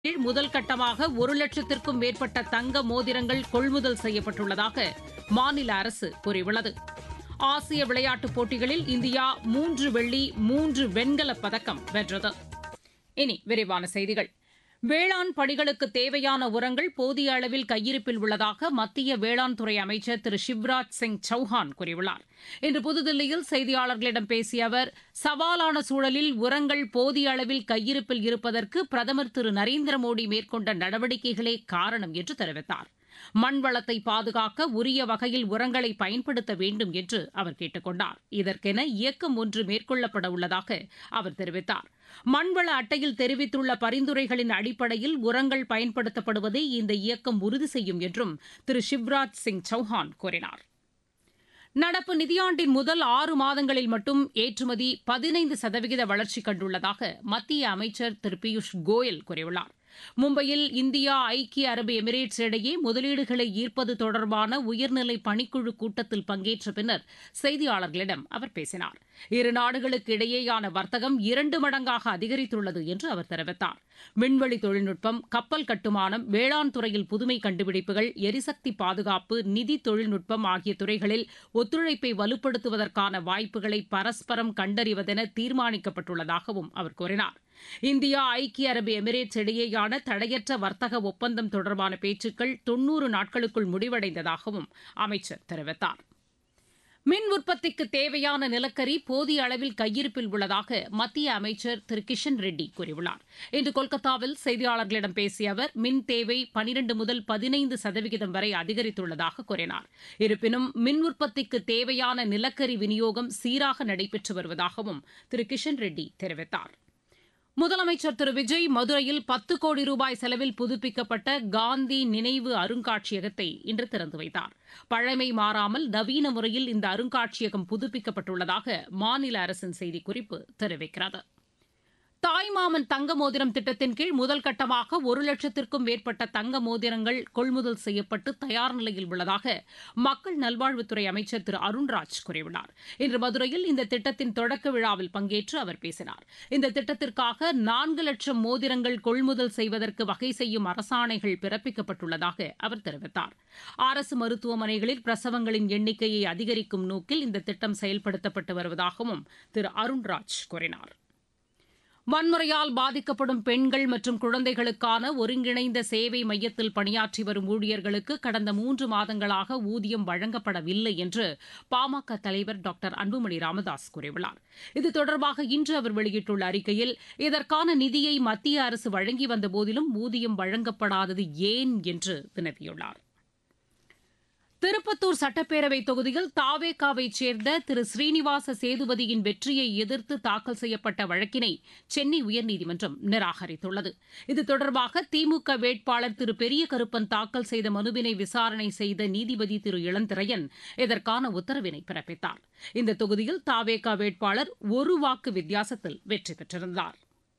கீழ் முதல் கட்டமாக ஒரு லட்சத்திற்கும் மேற்பட்ட தங்க மோதிரங்கள் கொள்முதல் செய்யப்பட்டுள்ளதாக மாநில அரசு கூறியுள்ளது ஆசிய விளையாட்டுப் போட்டிகளில் இந்தியா மூன்று வெள்ளி மூன்று வெண்கலப் பதக்கம் வென்றது இனி விரிவான செய்திகள் வேளாண் பணிகளுக்கு தேவையான உரங்கள் போதிய அளவில் கையிருப்பில் உள்ளதாக மத்திய வேளாண் துறை அமைச்சர் திரு சிவ்ராஜ் சிங் சௌஹான் கூறியுள்ளார் இன்று புதுதில்லியில் செய்தியாளர்களிடம் பேசிய அவர் சவாலான சூழலில் உரங்கள் போதிய அளவில் கையிருப்பில் இருப்பதற்கு பிரதமர் திரு நரேந்திர மோடி மேற்கொண்ட நடவடிக்கைகளே காரணம் என்று தெரிவித்தார் மண் வளத்தை பாதுகாக்க உரிய வகையில் உரங்களை பயன்படுத்த வேண்டும் என்று அவர் கேட்டுக் கொண்டார் இதற்கென இயக்கம் ஒன்று மேற்கொள்ளப்பட உள்ளதாக அவர் தெரிவித்தார் மண்வள அட்டையில் தெரிவித்துள்ள பரிந்துரைகளின் அடிப்படையில் உரங்கள் பயன்படுத்தப்படுவதை இந்த இயக்கம் உறுதி செய்யும் என்றும் திரு சிவ்ராஜ் சிங் சௌஹான் கூறினார் நடப்பு நிதியாண்டின் முதல் ஆறு மாதங்களில் மட்டும் ஏற்றுமதி பதினைந்து சதவிகித வளர்ச்சி கண்டுள்ளதாக மத்திய அமைச்சர் திரு பியூஷ் கோயல் கூறியுள்ளார் மும்பையில் இந்தியா ஐக்கிய அரபு எமிரேட்ஸ் இடையே முதலீடுகளை ஈர்ப்பது தொடர்பான உயர்நிலை பணிக்குழு கூட்டத்தில் பங்கேற்ற பின்னர் செய்தியாளர்களிடம் அவர் பேசினார் இரு நாடுகளுக்கு இடையேயான வர்த்தகம் இரண்டு மடங்காக அதிகரித்துள்ளது என்று அவர் தெரிவித்தார் விண்வெளி தொழில்நுட்பம் கப்பல் கட்டுமானம் வேளாண் துறையில் புதுமை கண்டுபிடிப்புகள் எரிசக்தி பாதுகாப்பு நிதி தொழில்நுட்பம் ஆகிய துறைகளில் ஒத்துழைப்பை வலுப்படுத்துவதற்கான வாய்ப்புகளை பரஸ்பரம் கண்டறிவதென தீர்மானிக்கப்பட்டுள்ளதாகவும் அவர் கூறினார் இந்தியா ஐக்கிய அரபு எமிரேட்ஸ் இடையேயான தடையற்ற வர்த்தக ஒப்பந்தம் தொடர்பான பேச்சுக்கள் தொன்னூறு நாட்களுக்குள் முடிவடைந்ததாகவும் அமைச்சர் தெரிவித்தார் மின் உற்பத்திக்கு தேவையான நிலக்கரி போதிய அளவில் கையிருப்பில் உள்ளதாக மத்திய அமைச்சர் திரு கிஷன் ரெட்டி கூறியுள்ளார் இன்று கொல்கத்தாவில் செய்தியாளர்களிடம் பேசிய அவர் மின் தேவை பனிரண்டு முதல் பதினைந்து சதவிகிதம் வரை அதிகரித்துள்ளதாக கூறினார் இருப்பினும் மின் உற்பத்திக்கு தேவையான நிலக்கரி விநியோகம் சீராக நடைபெற்று வருவதாகவும் திரு கிஷன் ரெட்டி தெரிவித்தார் முதலமைச்சர் திரு விஜய் மதுரையில் பத்து கோடி ரூபாய் செலவில் புதுப்பிக்கப்பட்ட காந்தி நினைவு அருங்காட்சியகத்தை இன்று திறந்து வைத்தார் பழமை மாறாமல் நவீன முறையில் இந்த அருங்காட்சியகம் புதுப்பிக்கப்பட்டுள்ளதாக மாநில அரசின் செய்திக்குறிப்பு தெரிவிக்கிறது தாய்மாமன் தங்க மோதிரம் திட்டத்தின் கீழ் முதல் கட்டமாக ஒரு லட்சத்திற்கும் மேற்பட்ட தங்க மோதிரங்கள் கொள்முதல் செய்யப்பட்டு தயார் நிலையில் உள்ளதாக மக்கள் நல்வாழ்வுத்துறை அமைச்சர் திரு அருண்ராஜ் கூறியுள்ளார் இன்று மதுரையில் இந்த திட்டத்தின் தொடக்க விழாவில் பங்கேற்று அவர் பேசினார் இந்த திட்டத்திற்காக நான்கு லட்சம் மோதிரங்கள் கொள்முதல் செய்வதற்கு வகை செய்யும் அரசாணைகள் பிறப்பிக்கப்பட்டுள்ளதாக அவர் தெரிவித்தார் அரசு மருத்துவமனைகளில் பிரசவங்களின் எண்ணிக்கையை அதிகரிக்கும் நோக்கில் இந்த திட்டம் செயல்படுத்தப்பட்டு வருவதாகவும் திரு அருண்ராஜ் கூறினார் வன்முறையால் பாதிக்கப்படும் பெண்கள் மற்றும் குழந்தைகளுக்கான ஒருங்கிணைந்த சேவை மையத்தில் பணியாற்றி வரும் ஊழியர்களுக்கு கடந்த மூன்று மாதங்களாக ஊதியம் வழங்கப்படவில்லை என்று பாமக தலைவர் டாக்டர் அன்புமணி ராமதாஸ் கூறியுள்ளார் இது தொடர்பாக இன்று அவர் வெளியிட்டுள்ள அறிக்கையில் இதற்கான நிதியை மத்திய அரசு வழங்கி வந்த போதிலும் ஊதியம் வழங்கப்படாதது ஏன் என்று வினவியுள்ளார் திருப்பத்தூர் சட்டப்பேரவை தொகுதியில் தாவேகாவை சேர்ந்த திரு ஸ்ரீனிவாச சேதுபதியின் வெற்றியை எதிர்த்து தாக்கல் செய்யப்பட்ட வழக்கினை சென்னை உயர்நீதிமன்றம் நிராகரித்துள்ளது இது தொடர்பாக திமுக வேட்பாளர் திரு பெரிய கருப்பன் தாக்கல் செய்த மனுவினை விசாரணை செய்த நீதிபதி திரு இளந்திரையன் இதற்கான உத்தரவினை பிறப்பித்தார் இந்த தொகுதியில் தாவேகா வேட்பாளர் ஒரு வாக்கு வித்தியாசத்தில் வெற்றி பெற்றிருந்தார்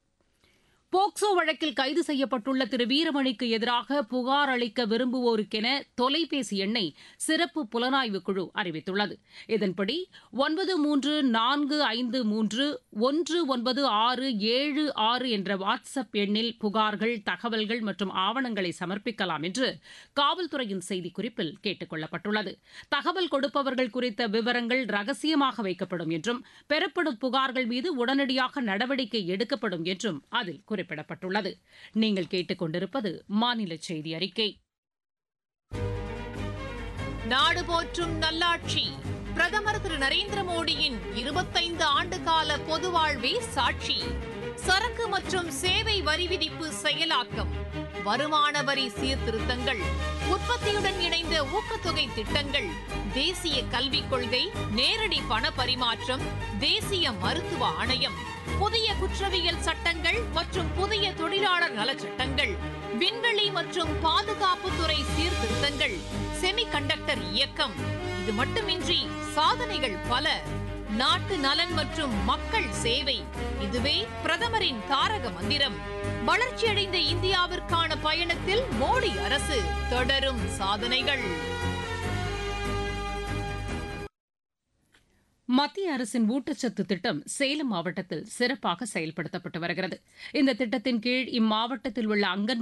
போக்சோ வழக்கில் கைது செய்யப்பட்டுள்ள திரு வீரமணிக்கு எதிராக புகார் அளிக்க விரும்புவோருக்கென தொலைபேசி எண்ணை சிறப்பு புலனாய்வு குழு அறிவித்துள்ளது இதன்படி ஒன்பது மூன்று நான்கு ஐந்து மூன்று ஒன்று ஒன்பது ஆறு ஏழு ஆறு என்ற வாட்ஸ்அப் எண்ணில் புகார்கள் தகவல்கள் மற்றும் ஆவணங்களை சமர்ப்பிக்கலாம் என்று காவல்துறையின் செய்திக்குறிப்பில் கேட்டுக் கொள்ளப்பட்டுள்ளது தகவல் கொடுப்பவர்கள் குறித்த விவரங்கள் ரகசியமாக வைக்கப்படும் என்றும் பெறப்படும் புகார்கள் மீது உடனடியாக நடவடிக்கை எடுக்கப்படும் என்றும் அதில் குறிப்பிடப்பட்டுள்ளது நீங்கள் கேட்டுக்கொண்டிருப்பது மாநில செய்தி அறிக்கை நாடு போற்றும் நல்லாட்சி பிரதமர் திரு நரேந்திர மோடியின் இருபத்தைந்து ஆண்டு கால பொது வாழ்வே சாட்சி சரக்கு மற்றும் சேவை வரி விதிப்பு செயலாக்கம் வருமான வரி சீர்திருத்தங்கள் உற்பத்தியுடன் இணைந்த ஊக்கத்தொகை திட்டங்கள் தேசிய கல்விக் கொள்கை நேரடி பண பரிமாற்றம் தேசிய மருத்துவ ஆணையம் புதிய குற்றவியல் சட்டங்கள் மற்றும் புதிய தொழிலாளர் நலச் சட்டங்கள் விண்வெளி மற்றும் பாதுகாப்புத்துறை சீர்திருத்தங்கள் செமிகண்டக்டர் இயக்கம் இது மட்டுமின்றி சாதனைகள் பல நாட்டு நலன் மற்றும் மக்கள் சேவை இதுவே பிரதமரின் தாரக மந்திரம் வளர்ச்சியடைந்த இந்தியாவிற்கான பயணத்தில் மோடி அரசு தொடரும் சாதனைகள் மத்திய அரசின் ஊட்டச்சத்து திட்டம் சேலம் மாவட்டத்தில் சிறப்பாக செயல்படுத்தப்பட்டு வருகிறது இந்த திட்டத்தின் கீழ் இம்மாவட்டத்தில் உள்ள அங்கன்